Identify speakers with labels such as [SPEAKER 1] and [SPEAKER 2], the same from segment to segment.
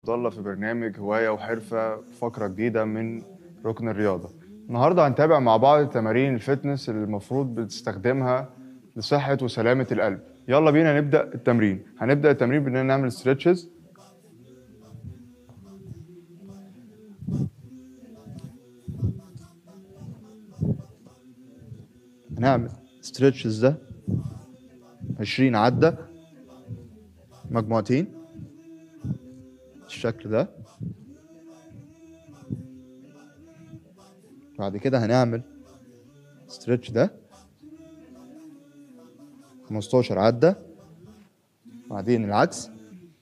[SPEAKER 1] عبد الله في برنامج هوايه وحرفه فقره جديده من ركن الرياضه النهارده هنتابع مع بعض تمارين الفتنس اللي المفروض بتستخدمها لصحه وسلامه القلب يلا بينا نبدا التمرين هنبدا التمرين باننا نعمل ستريتشز هنعمل ستريتشز ده 20 عدة مجموعتين بالشكل ده بعد كده هنعمل ستريتش ده 15 عدة بعدين العكس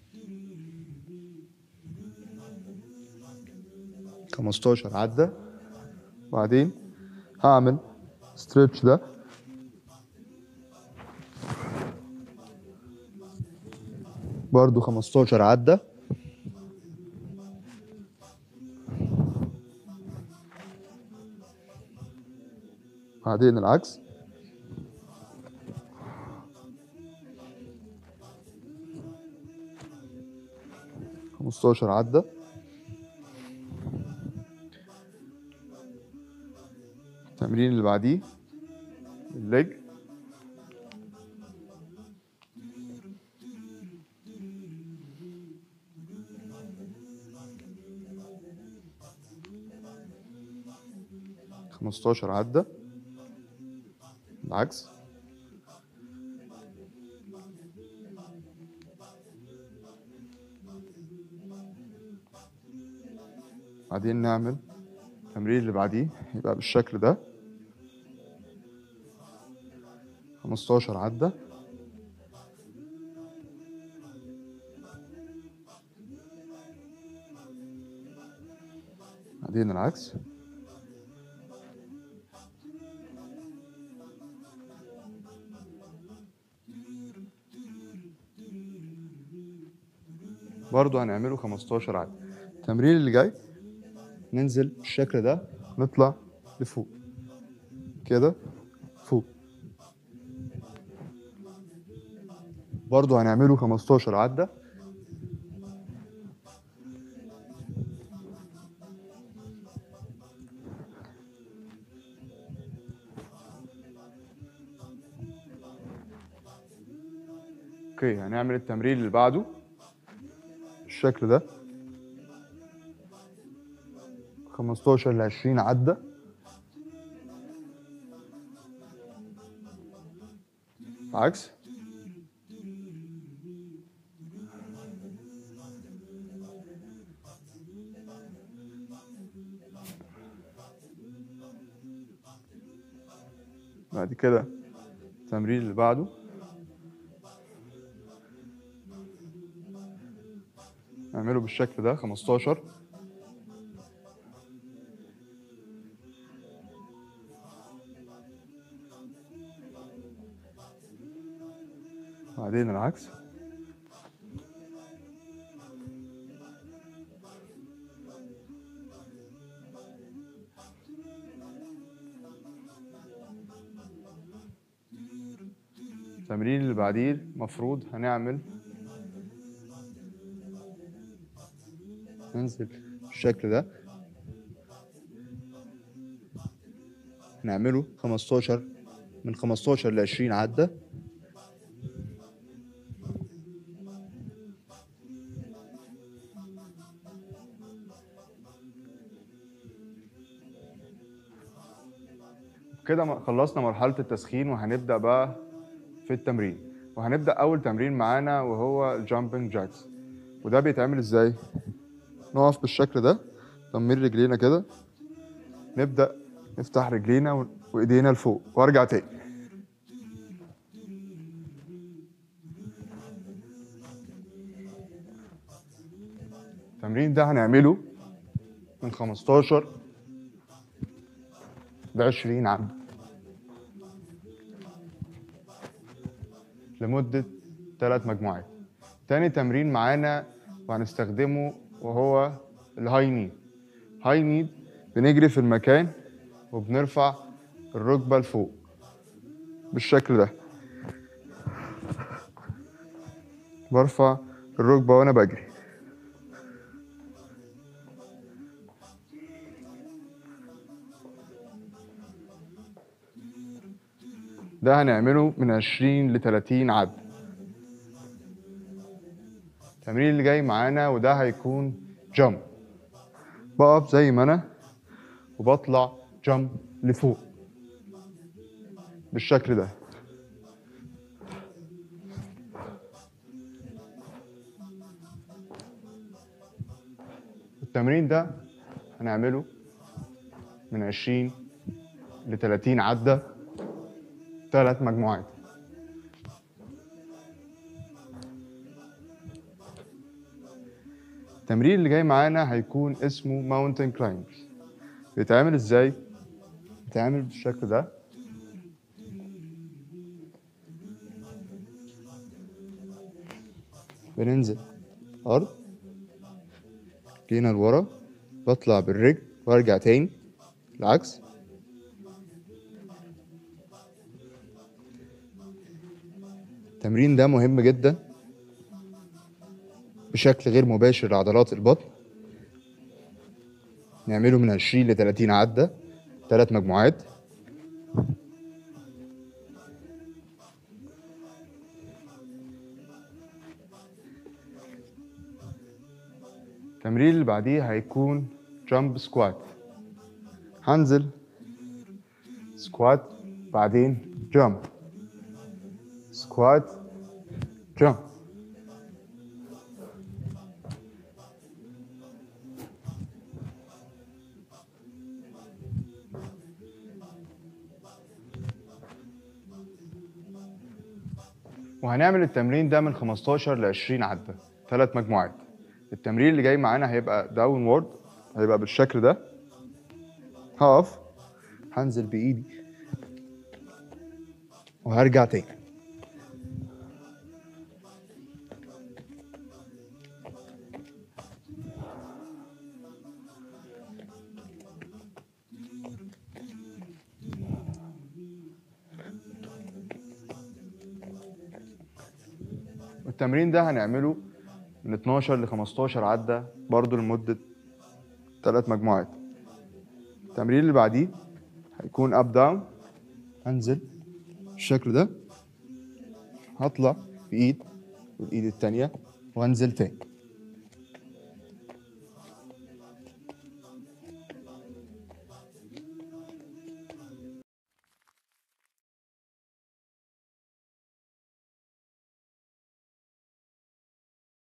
[SPEAKER 1] خمستاشر عدة بعدين هعمل ستريتش ده برضو 15 عدة بعدين العكس خمستاشر عدة التمرين اللي بعديه الليج خمستاشر عدة العكس بعدين نعمل التمرين اللي بعديه يبقى بالشكل ده خمستاشر عدة بعدين العكس برضو هنعمله 15 عدة التمرين اللي جاي ننزل بالشكل ده نطلع لفوق كده فوق برضو هنعمله 15 عدة اوكي هنعمل التمرين اللي بعده بالشكل ده 15 ل 20 عدة عكس بعد كده التمرين اللي بعده نعمله بالشكل ده 15 بعدين العكس التمرين اللي بعديه المفروض هنعمل ننزل بالشكل ده نعمله 15 من 15 ل 20 عدة كده م- خلصنا مرحلة التسخين وهنبدأ بقى في التمرين وهنبدأ أول تمرين معانا وهو الجامبنج جاكس وده بيتعمل ازاي؟ نقف بالشكل ده تمرين رجلينا كده نبدأ نفتح رجلينا و- وإيدينا لفوق وأرجع تاني التمرين ده هنعمله من 15 ل 20 عد لمدة ثلاث مجموعات تاني تمرين معانا وهنستخدمه وهو الهاي نيد هاي نيد بنجري في المكان وبنرفع الركبة لفوق بالشكل ده برفع الركبة وأنا بجري ده هنعمله من 20 ل 30 عد التمرين اللي جاي معانا وده هيكون جامب بقف زي ما انا وبطلع جامب لفوق بالشكل ده التمرين ده هنعمله من 20 ل 30 عدة ثلاث مجموعات التمرين اللي جاي معانا هيكون اسمه ماونتن كلايمز بيتعمل ازاي؟ بيتعمل بالشكل ده بننزل أرض جينا لورا بطلع بالرجل وارجع تاني العكس التمرين ده مهم جدا بشكل غير مباشر لعضلات البطن نعمله من 20 ل 30 عدة ثلاث مجموعات التمرين اللي بعديه هيكون جامب سكوات هنزل سكوات بعدين جامب سكوات جامب وهنعمل التمرين ده من 15 ل 20 عدة ثلاث مجموعات التمرين اللي جاي معانا هيبقى داون وورد هيبقى بالشكل ده هقف هنزل بايدي وهرجع تاني التمرين ده هنعمله من 12 ل 15 عدة برضو لمدة ثلاث مجموعات التمرين اللي بعديه هيكون اب داون هنزل بالشكل ده هطلع بإيد والإيد التانية وهنزل تاني